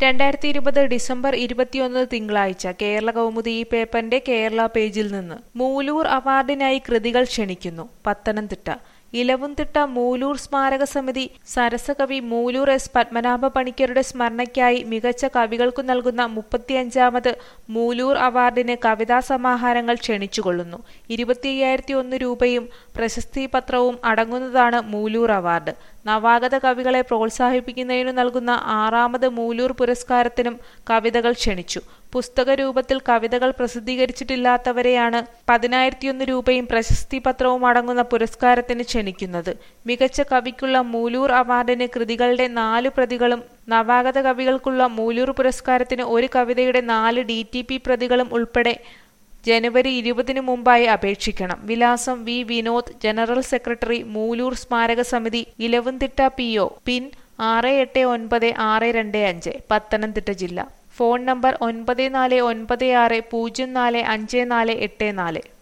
രണ്ടായിരത്തി ഇരുപത് ഡിസംബർ ഇരുപത്തിയൊന്ന് തിങ്കളാഴ്ച കേരള കൗമുദി ഈ പേപ്പറിന്റെ കേരള പേജിൽ നിന്ന് മൂലൂർ അവാർഡിനായി കൃതികൾ ക്ഷണിക്കുന്നു പത്തനംതിട്ട ഇലവുംതിട്ട മൂലൂർ സ്മാരക സമിതി സരസകവി മൂലൂർ എസ് പത്മനാഭ പണിക്കരുടെ സ്മരണയ്ക്കായി മികച്ച കവികൾക്കു നൽകുന്ന മുപ്പത്തിയഞ്ചാമത് മൂലൂർ അവാർഡിന് കവിതാ സമാഹാരങ്ങൾ ക്ഷണിച്ചുകൊള്ളുന്നു ഇരുപത്തിയ്യായിരത്തി ഒന്ന് രൂപയും പ്രശസ്തി പത്രവും അടങ്ങുന്നതാണ് മൂലൂർ അവാർഡ് നവാഗത കവികളെ പ്രോത്സാഹിപ്പിക്കുന്നതിനു നൽകുന്ന ആറാമത് മൂലൂർ പുരസ്കാരത്തിനും കവിതകൾ ക്ഷണിച്ചു പുസ്തക രൂപത്തിൽ കവിതകൾ പ്രസിദ്ധീകരിച്ചിട്ടില്ലാത്തവരെയാണ് പതിനായിരത്തിയൊന്ന് രൂപയും പ്രശസ്തി പത്രവും അടങ്ങുന്ന പുരസ്കാരത്തിന് ക്ഷണിക്കുന്നത് മികച്ച കവിക്കുള്ള മൂലൂർ അവാർഡിന് കൃതികളുടെ നാല് പ്രതികളും നവാഗത കവികൾക്കുള്ള മൂലൂർ പുരസ്കാരത്തിന് ഒരു കവിതയുടെ നാല് ഡി ടി പി പ്രതികളും ഉൾപ്പെടെ ജനുവരി ഇരുപതിനു മുമ്പായി അപേക്ഷിക്കണം വിലാസം V Vinod general secretary Mooloor സ്മാരക സമിതി ഇലവുംതിട്ട പി ഒ പിൻ ആറ് എട്ട് ഒൻപത് ആറ് രണ്ട് അഞ്ച് പത്തനംതിട്ട ജില്ല ഫോൺ നമ്പർ ഒൻപത് നാല് ഒൻപത് ആറ് പൂജ്യം നാല് അഞ്ച് നാല് എട്ട് നാല്